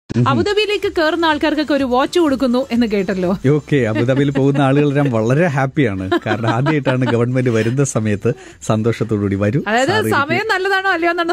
അബുദാബിയിലേക്ക് കയറുന്ന ആൾക്കാർക്കൊക്കെ ഒരു വാച്ച് കൊടുക്കുന്നു എന്ന് കേട്ടല്ലോ ഓക്കെ അബുദാബിയിൽ പോകുന്ന ആളുകളെല്ലാം വളരെ ഹാപ്പിയാണ് കാരണം ആദ്യമായിട്ടാണ് ഗവൺമെന്റ് വരുന്ന സമയത്ത് സന്തോഷത്തോടുകൂടി വരൂ അതായത് സാർ ഇരിക്കൂ. സമയം നല്ലതാണോ അല്ലയോ എന്നാണ്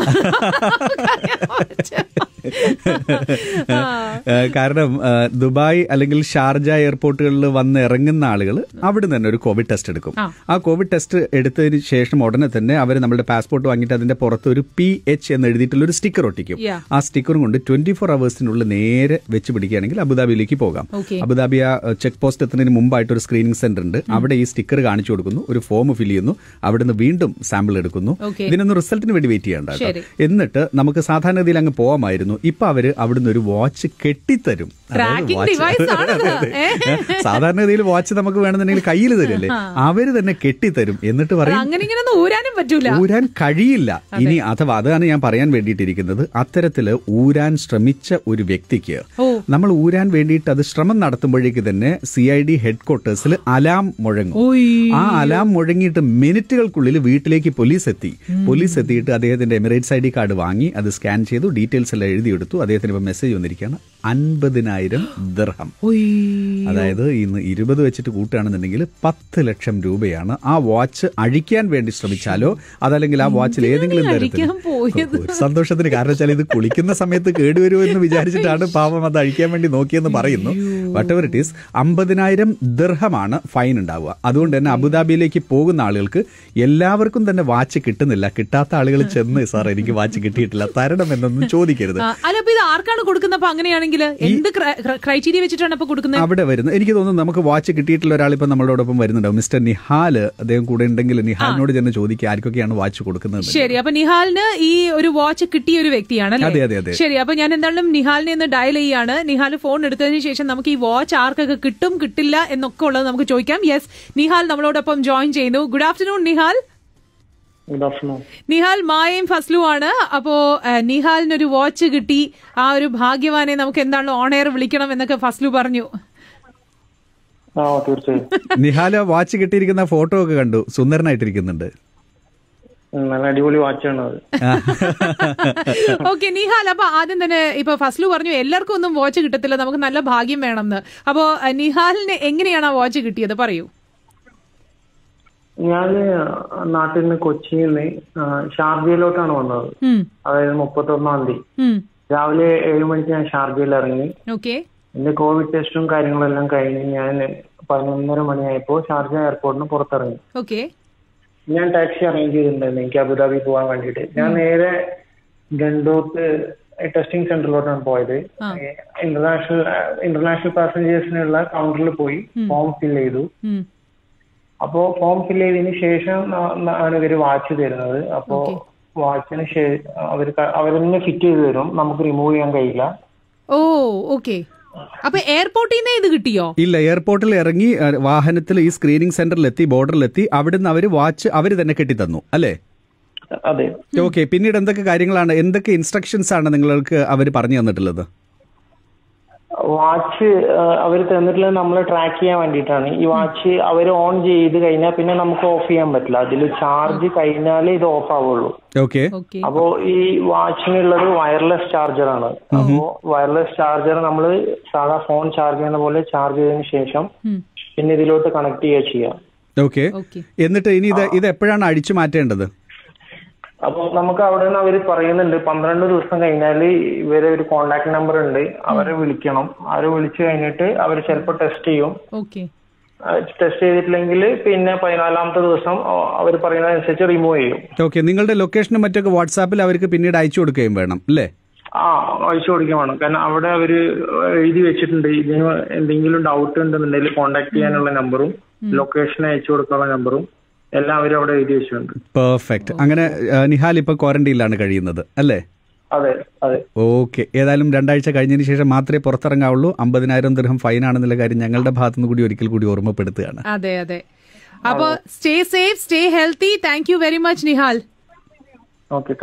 ആ. ഏഹ് കാരണം ഏഹ് ദുബായ് അല്ലെങ്കിൽ ഷാർജ എയർപോർട്ടുകളിൽ വന്ന് ഇറങ്ങുന്ന ആളുകൾ അവിടെ തന്നെ ഒരു കോവിഡ് ടെസ്റ്റ് എടുക്കും ആ. ആ കോവിഡ് ടെസ്റ്റ് എടുത്തതിന് ശേഷം ഉടനെ തന്നെ അവർ നമ്മുടെ പാസ്പോർട്ട് വാങ്ങിയിട്ട് അതിന്റെ പുറത്ത് ഒരു പി എച്ച് എന്ന് എഴുതിയിട്ടുള്ള ഒരു സ്റ്റിക്കർ ഒട്ടിക്കും Yeah. ആ സ്റ്റിക്കറും കൊണ്ട് ട്വന്റി ഫോർ അവേഴ്സിനുള്ളിൽ നേരെ വെച്ച് പിടിക്കുകയാണെങ്കിൽ അബുദാബിയിലേക്ക് പോകാം Okay. അബുദാബി ആ ചെക്ക് പോസ്റ്റ് എത്തുന്നതിന് മുമ്പായിട്ട് ഒരു സ്ക്രീനിംഗ് സെന്റർ ഉണ്ട് അവിടെ ഈ സ്റ്റിക്കർ കാണിച്ചു കൊടുക്കുന്നു ഒരു ഫോം ഫിൽ ചെയ്യുന്നു അവിടുന്ന് വീണ്ടും സാമ്പിൾ എടുക്കുന്നു Okay. ഇതിനൊന്നും റിസൾട്ടിന് വേണ്ടി വെയിറ്റ് ചെയ്യണ്ട കേട്ടോ. ശരി. എന്നിട്ട് നമുക്ക് സാധാരണഗതിയിൽ അങ്ങ് പോവാമായിരുന്നു ഇപ്പൊ അവര് അവിടുന്ന് ഒരു വാച്ച് കെട്ടിത്തരും അതായത് Tracking watch- device ആണത്. അതെ, അതെ. സാധാരണഗതിയിൽ വാച്ച് നമുക്ക് വേണമെന്നുണ്ടെങ്കിൽ കയ്യിൽ തരില്ലേ അവര് തന്നെ കെട്ടിത്തരും എന്നിട്ട് പറയും അങ്ങനെ ഇങ്ങനെ ഒന്നും ഊരാനും പറ്റൂല ഊരാൻ കഴിയില്ല ഇനി അഥവാ അതാണ് ഞാൻ പറയാൻ വേണ്ടിയിട്ടിരിക്കുന്നത് അത്തരത്തില് ഊരാൻ ശ്രമിച്ച ഒരു വ്യക്തിക്ക് ഓ. നമ്മൾ ഊരാൻ വേണ്ടിയിട്ട് അത് ശ്രമം നടത്തുമ്പോഴേക്ക് തന്നെ സി ഐ ഡി ഹെഡ് ക്വാർട്ടേഴ്സിൽ അലാം മുഴങ്ങും ഓയ്. ആ അലാം മുഴങ്ങിയിട്ട് മിനിറ്റുകൾക്കുള്ളിൽ വീട്ടിലേക്ക് പോലീസ് എത്തി പോലീസ് എത്തിയിട്ട് അദ്ദേഹത്തിന്റെ എമിറേറ്റ്സ് ഐ ഡി കാർഡ് വാങ്ങി അത് സ്കാൻ ചെയ്തു ഡീറ്റെയിൽസ് എല്ലാം എഴുതിയെടുത്തു അദ്ദേഹത്തിന് ഇപ്പൊ മെസ്സേജ് വന്നിരിക്കുകയാണ് അൻപതിനായിരം ദിർഹം ഉയ്. അതായത് ഇന്ന് ഇരുപത് വെച്ചിട്ട് കൂട്ടുകയാണെന്നുണ്ടെങ്കിൽ പത്ത് ലക്ഷം രൂപയാണ് ആ വാച്ച് അഴിക്കാൻ വേണ്ടി ശ്രമിച്ചാലോ അതല്ലെങ്കിൽ ആ വാച്ചിൽ ഏതെങ്കിലും തരത്തിൽ അഴിക്കാൻ പോയത്? ഒരു സന്തോഷത്തിന് കാരണം വെച്ചാൽ ഇത് കുളിക്കുന്ന സമയത്ത് കേടുവരുമോ എന്ന് വിചാരിച്ചിട്ടാണ് പാവം അത് അഴിക്കാൻ വേണ്ടി നോക്കിയെന്ന് പറയുന്നു വട്ട് എവർ ഇറ്റ് ഈസ് അമ്പതിനായിരം ദിർഹമാണ് ഫൈൻ ഉണ്ടാവുക അതുകൊണ്ട് തന്നെ അബുദാബിയിലേക്ക് പോകുന്ന ആളുകൾക്ക് എല്ലാവർക്കും തന്നെ വാച്ച് കിട്ടുന്നില്ല കിട്ടാത്ത ആളുകൾ ചെന്ന് സാർ എനിക്ക് വാച്ച് കിട്ടിയിട്ടില്ല തരണം എന്നൊന്നും ചോദിക്കരുത് ആ, അല്ല അപ്പൊ ഇത് ആർക്കാണ് കൊടുക്കുന്നപ്പോ അങ്ങനെയാണെങ്കിൽ എന്ത് ക്രൈറ്റീരിയ വെച്ചിട്ടാണ് ഇപ്പൊ കൊടുക്കുന്നത് അവിടെ വരുന്നത് എനിക്ക് തോന്നുന്നു നമുക്ക് വാച്ച് കിട്ടിയിട്ടുള്ള ഒരാൾ ഇപ്പൊ നമ്മളോടൊപ്പം വരുന്നുണ്ടാവും മിസ്റ്റർ നിഹാല് അദ്ദേഹം കൂടെ ഉണ്ടെങ്കിൽ നിഹാലിനോട് ചെന്ന് ചോദിക്കുക ആർക്കൊക്കെയാണ് വാച്ച് കൊടുക്കുന്നത് ശരി അപ്പൊ നിഹാലിന് ഈ ഒരു വാച്ച് കിട്ടിയ ഒരു വ്യക്തിയാണ് അതെ, അതെ, അതെ. ശരി അപ്പൊ ഞാൻ എന്തായാലും നിഹാലിനെ ഒന്ന് ഡയൽ ചെയ്യാണ് നിഹാൽ ഫോൺ എടുത്തതിന് ശേഷം നമുക്ക് ഈ വാച്ച് ആർക്കൊക്കെ കിട്ടും കിട്ടില്ല എന്നൊക്കെ ഉള്ളത് നമുക്ക് ചോദിക്കാം യെസ് നിഹാൽ നമ്മളോടൊപ്പം ജോയിൻ ചെയ്യുന്നു good afternoon Nihal good afternoon Nihal മായയും ഫസ്ലു ആണ് അപ്പോ ഏഹ്, നിഹാലിന് ഒരു വാച്ച് കിട്ടി ആ ഒരു ഭാഗ്യവാനെ നമുക്ക് എന്താണല്ലോ ഓൺ എയർ വിളിക്കണം എന്നൊക്കെ ഫസ്ലു പറഞ്ഞു ആ തീർച്ചയായും നിഹാല് വാച്ച് കിട്ടിയിരിക്കുന്ന ഫോട്ടോ ഒക്കെ കണ്ടു സുന്ദരനായിട്ടിരിക്കുന്നുണ്ട് ഉം, നല്ല അടിപൊളി വാച്ചാണ് അത് ഓക്കെ നിഹാൽ അപ്പൊ ആദ്യം തന്നെ ഇപ്പൊ ഫസ്ലു പറഞ്ഞു എല്ലാവർക്കും ഒന്നും വാച്ച് കിട്ടത്തില്ല നമുക്ക് നല്ല ഭാഗ്യം വേണമെന്ന് അപ്പോ ഏഹ്, നിഹാലിന് എങ്ങനെയാണ് ആ വാച്ച് കിട്ടിയത് പറയൂ ഞാൻ നാട്ടിൽ നിന്ന് കൊച്ചിയിൽ നിന്ന് ഷാർജയിലോട്ടാണ് വന്നത് ഉം, അതായത് മുപ്പത്തൊന്നാം തീയതി ഉം, രാവിലെ ഏഴ് മണിക്ക് ഞാൻ ഷാർജയിൽ ഇറങ്ങി ഓക്കെ എന്റെ കോവിഡ് ടെസ്റ്റും കാര്യങ്ങളെല്ലാം കഴിഞ്ഞ് ഞാൻ പതിനൊന്നര മണിയായപ്പോൾ ഷാർജ എയർപോർട്ടിന് പുറത്തിറങ്ങി ഓക്കെ ഞാൻ ടാക്സി അറേഞ്ച് ചെയ്തിട്ടുണ്ടായിരുന്നു എനിക്ക് അബുദാബി പോകാൻ വേണ്ടിയിട്ട് ഞാൻ നേരെ ഗണ്ടോത്ത് ടെസ്റ്റിംഗ് സെന്ററിലോട്ടാണ് പോയത് ആ. ഇന്റർനാഷണൽ ഇന്റർനാഷണൽ പാസഞ്ചേഴ്സിനുള്ള കൗണ്ടറിൽ പോയി ഫോം ഫിൽ ചെയ്തു ഉം, അപ്പോ ഫോം ഫിൽ ചെയ്തതിന് ശേഷം ന- ന- ആണ് ഇവര് വാച്ച് തരുന്നത് അപ്പോ Okay. വാച്ചിന് അവർ അവരൊന്ന് ഫിറ്റ് ചെയ്ത് തരും നമുക്ക് റിമൂവ് ചെയ്യാൻ കഴിയില്ല ഓ ഓക്കെ അപ്പൊ എയർപോർട്ടിൽ നിന്ന് ഇത് കിട്ടിയോ ഇല്ല എയർപോർട്ടിൽ ഇറങ്ങി അഹ് വാഹനത്തിൽ ഈ സ്ക്രീനിംഗ് സെന്ററിലെത്തി ബോർഡറിലെത്തി അവിടുന്ന് അവര് വാച്ച് അവര് തന്നെ കെട്ടിത്തന്നു അല്ലേ അതെ ഓക്കെ പിന്നീട് എന്തൊക്കെ കാര്യങ്ങളാണ് എന്തൊക്കെ ഇൻസ്ട്രക്ഷൻസ് ആണ് നിങ്ങൾക്ക് അവർ പറഞ്ഞു തന്നിട്ടുള്ളത് വാച്ച് അവർ തന്നിട്ടുള്ളത് നമ്മളെ ട്രാക്ക് ചെയ്യാൻ വേണ്ടിയിട്ടാണ് ഈ വാച്ച് അവർ ഓൺ ചെയ്ത് കഴിഞ്ഞാൽ പിന്നെ നമുക്ക് ഓഫ് ചെയ്യാൻ പറ്റില്ല അതിൽ ചാർജ് കഴിഞ്ഞാലേ ഇത് ഓഫ് ആവുള്ളൂ ഓക്കെ ഓക്കെ അപ്പോ ഈ വാച്ചിനുള്ളത് വയർലെസ് ചാർജർ ആണ് അപ്പോ വയർലെസ് ചാർജർ നമ്മൾ സാധാ ഫോൺ ചാർജ് ചെയ്യുന്ന പോലെ ചാർജ് ചെയ്തതിനു ശേഷം പിന്നെ ഇതിലോട്ട് കണക്ട് ചെയ്യുക ചെയ്യാം ഓക്കെ ഓക്കെ എന്നിട്ട് ഇനി ഇത് ഇത് എപ്പോഴാണ് അടിച്ചു മാറ്റേണ്ടത് അപ്പൊ നമുക്ക് അവിടെ നിന്ന് അവർ പറയുന്നുണ്ട് പന്ത്രണ്ട് ദിവസം കഴിഞ്ഞാൽ ഇവരെ ഒരു കോണ്ടാക്ട് നമ്പർ ഉണ്ട് അവരെ വിളിക്കണം അവരെ വിളിച്ചു കഴിഞ്ഞിട്ട് അവർ ചിലപ്പോൾ ടെസ്റ്റ് ചെയ്യും ഓക്കെ ടെസ്റ്റ് ചെയ്തിട്ടില്ലെങ്കിൽ പിന്നെ പതിനാലാമത്തെ ദിവസം അവർ പറയുന്നതനുസരിച്ച് റിമൂവ് ചെയ്യും ഓക്കെ നിങ്ങളുടെ ലൊക്കേഷനും മറ്റൊക്കെ വാട്സാപ്പിൽ അവർക്ക് പിന്നീട് അയച്ചു കൊടുക്കുകയും വേണം അല്ലേ ആ അയച്ചു കൊടുക്കാൻ വേണം കാരണം അവിടെ അവര് എഴുതി വെച്ചിട്ടുണ്ട് ഇതിന് എന്തെങ്കിലും ഡൗട്ട് ഉണ്ടെന്നുണ്ടെങ്കിൽ കോണ്ടാക്ട് ചെയ്യാനുള്ള നമ്പറും ലൊക്കേഷൻ അയച്ചു കൊടുക്കാനുള്ള നമ്പറും എല്ലാം അവർ അവിടെ എഴുതി വെച്ചിട്ടുണ്ട് പെർഫെക്റ്റ് അങ്ങനെ ആ, നിഹാൽ ഇപ്പൊ ക്വാറന്റൈനിലാണ് കഴിയുന്നത് അല്ലേ അതെ അതെ ഓക്കെ ഏതായാലും രണ്ടാഴ്ച കഴിഞ്ഞതിന് ശേഷം മാത്രമേ പുറത്തിറങ്ങാവുള്ളൂ അമ്പതിനായിരം ദിർഹം ഫൈൻ ആണെന്നുള്ള കാര്യം ഞങ്ങളുടെ ഭാഗത്തുനിന്ന് കൂടി ഒരിക്കൽ കൂടി ഓർമ്മപ്പെടുത്തുകയാണ് അതെ അതെ അപ്പൊ stay safe stay healthy thank you very much Nihal okay thank you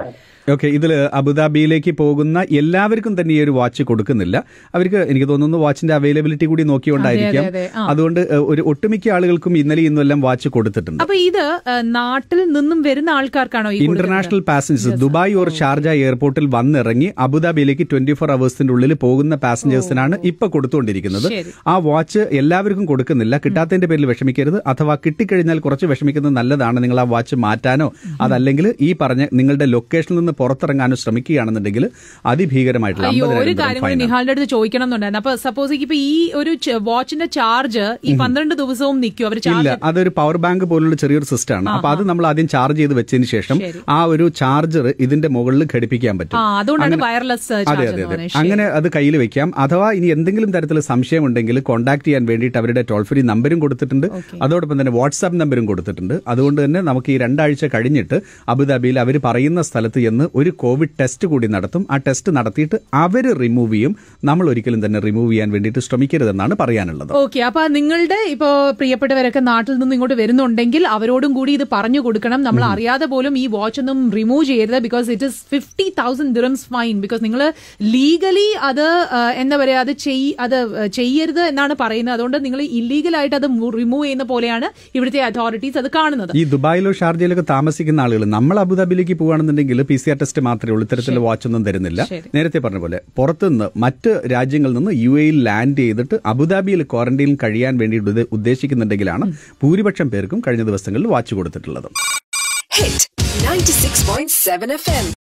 okay ഇതിൽ അബുദാബിയിലേക്ക് പോകുന്ന എല്ലാവർക്കും തന്നെ ഈ ഒരു വാച്ച് കൊടുക്കുന്നില്ല അവർക്ക് എനിക്ക് തോന്നുന്നു വാച്ചിന്റെ അവൈലബിലിറ്റി കൂടി നോക്കിക്കൊണ്ടായിരിക്കാം അതെ, അതെ, ആ. അതുകൊണ്ട് ഏഹ്, ഒരു ഒട്ടുമിക്ക ആളുകൾക്കും ഇന്നലെ ഇന്നും എല്ലാം വാച്ച് കൊടുത്തിട്ടുണ്ട് അപ്പൊ ഇത് ആ, നാട്ടിൽ നിന്നും വരുന്ന ആൾക്കാർക്കാണോ ഈ കൊടുക്കുന്നത്? International passengers Dubai or Sharjah എയർപോർട്ടിൽ വന്നിറങ്ങി അബുദാബിയിലേക്ക് ട്വന്റി ഫോർ അവേഴ്സിന്റെ ഉള്ളിൽ പോകുന്ന പാസഞ്ചേഴ്സിനാണ് ഇപ്പൊ കൊടുത്തുകൊണ്ടിരിക്കുന്നത് ശരി. ആ വാച്ച് എല്ലാവർക്കും കൊടുക്കുന്നില്ല കിട്ടാത്തതിന്റെ പേരിൽ വിഷമിക്കരുത് അഥവാ കിട്ടിക്കഴിഞ്ഞാൽ കുറച്ച് വിഷമിക്കുന്നത് നല്ലതാണ് നിങ്ങൾ ആ വാച്ച് മാറ്റാനോ അതല്ലെങ്കിൽ ഈ പറഞ്ഞ നിങ്ങളുടെ ലൊക്കേഷനിൽ നിന്ന് പുറത്തിറങ്ങാനോ ശ്രമിക്കുകയാണെന്നുണ്ടെങ്കിൽ അതിഭീകരമായിട്ടുള്ള അയ്യോ ഒരു അമ്പതിനായിരം കാര്യം കൂടി ഫൈൻ നിഹാലിന്റെ അടുത്ത് ചോദിക്കണം എന്നുണ്ടായിരുന്നു അപ്പൊ സപ്പോസ് ഇപ്പൊ ഈ ഒരു ച- വാച്ചിന്റെ ചാർജ് ഈ പന്ത്രണ്ട് ദിവസവും നിൽക്കും അവർ ഇല്ല ചാർജ് അതൊരു പവർ ബാങ്ക് പോലുള്ള ചെറിയൊരു സിസ്റ്റം ആണ് അപ്പൊ അത് നമ്മൾ ആദ്യം ചാർജ് ചെയ്ത് വെച്ചതിന് ശേഷം ശരി. ആ ഒരു ചാർജർ ഇതിന്റെ മുകളിൽ ഘടിപ്പിക്കാൻ പറ്റും ആ അതുകൊണ്ടാണ് വയർലെസ് അതെ ചാർജ് അതെ എന്ന് അതെ പറയുന്നത് അങ്ങനെ അത് കയ്യിൽ വെക്കാം അഥവാ ഇനി എന്തെങ്കിലും തരത്തിൽ സംശയമുണ്ടെങ്കിൽ കോൺടാക്ട് ചെയ്യാൻ വേണ്ടിയിട്ട് അവരുടെ ടോൾ ഫ്രീ നമ്പരും കൊടുത്തിട്ടുണ്ട് അതോടൊപ്പം തന്നെ വാട്സാപ്പ് നമ്പരും കൊടുത്തിട്ടുണ്ട് അതുകൊണ്ട് തന്നെ നമുക്ക് ഈ രണ്ടാഴ്ച കഴിഞ്ഞിട്ട് അബുദാബിയിൽ അവർ പറയുന്ന സ്ഥലത്ത് ചെന്ന് ഒരു കോവിഡ് ടെസ്റ്റ് കൂടി നടത്തും ആ ടെസ്റ്റ് നടത്തിയിട്ട് അവർ റിമൂവ് ചെയ്യും നമ്മൾ ഒരിക്കലും തന്നെ റിമൂവ് ചെയ്യാൻ വേണ്ടിയിട്ട് ശ്രമിക്കരുതെന്നാണ് പറയാനുള്ളത് ഓക്കെ അപ്പൊ നിങ്ങളുടെ ഇപ്പോ പ്രിയപ്പെട്ടവരൊക്കെ നാട്ടിൽ നിന്ന് ഇങ്ങോട്ട് വരുന്നുണ്ടെങ്കിൽ അവരോടും കൂടി ഇത് പറഞ്ഞു കൊടുക്കണം നമ്മൾ അറിയാതെ പോലും ഈ വാച്ച് ഒന്നും റിമൂവ് ചെയ്യരുത് because it is fifty thousand dirhams fine because നിങ്ങൾ ലീഗലി അത് ആ, എന്താ പറയാ അത് ചെയ് അത് ചെയ്യരുത് എന്നാണ് പറയുന്നത് അതുകൊണ്ട് നിങ്ങൾ ഇല്ലീഗലായിട്ട് അത് റിമൂവ് ചെയ്യുന്ന പോലെയാണ് ഇവിടുത്തെ അതോറിറ്റീസ് അത് കാണുന്നത് ഈ ദുബായിലോ ഷാർജയിലൊക്കെ താമസിക്കുന്ന ആളുകൾ നമ്മൾ അബുദാബിയിലേക്ക് പോകുകയാണെന്നുണ്ടെങ്കിൽ പി സി ആർ ടെസ്റ്റ് മാത്രമേ ഉള്ളൂ ഇത്തരത്തിലുള്ള വാച്ച് ഒന്നും തരുന്നില്ല ശരി. നേരത്തെ പറഞ്ഞ പോലെ പുറത്തുനിന്ന് മറ്റ് രാജ്യങ്ങളിൽ നിന്ന് യു എയിൽ ലാൻഡ് ചെയ്തിട്ട് അബുദാബിയിൽ ക്വാറന്റൈനിൽ കഴിയാൻ വേണ്ടി ഉദ്ദ- ഉദ്ദേശിക്കുന്നുണ്ടെങ്കിലാണ് ഭൂരിപക്ഷം പേർക്കും കഴിഞ്ഞ ദിവസങ്ങളിൽ വാച്ച് കൊടുത്തിട്ടുള്ളത് Hit 96.7 FM.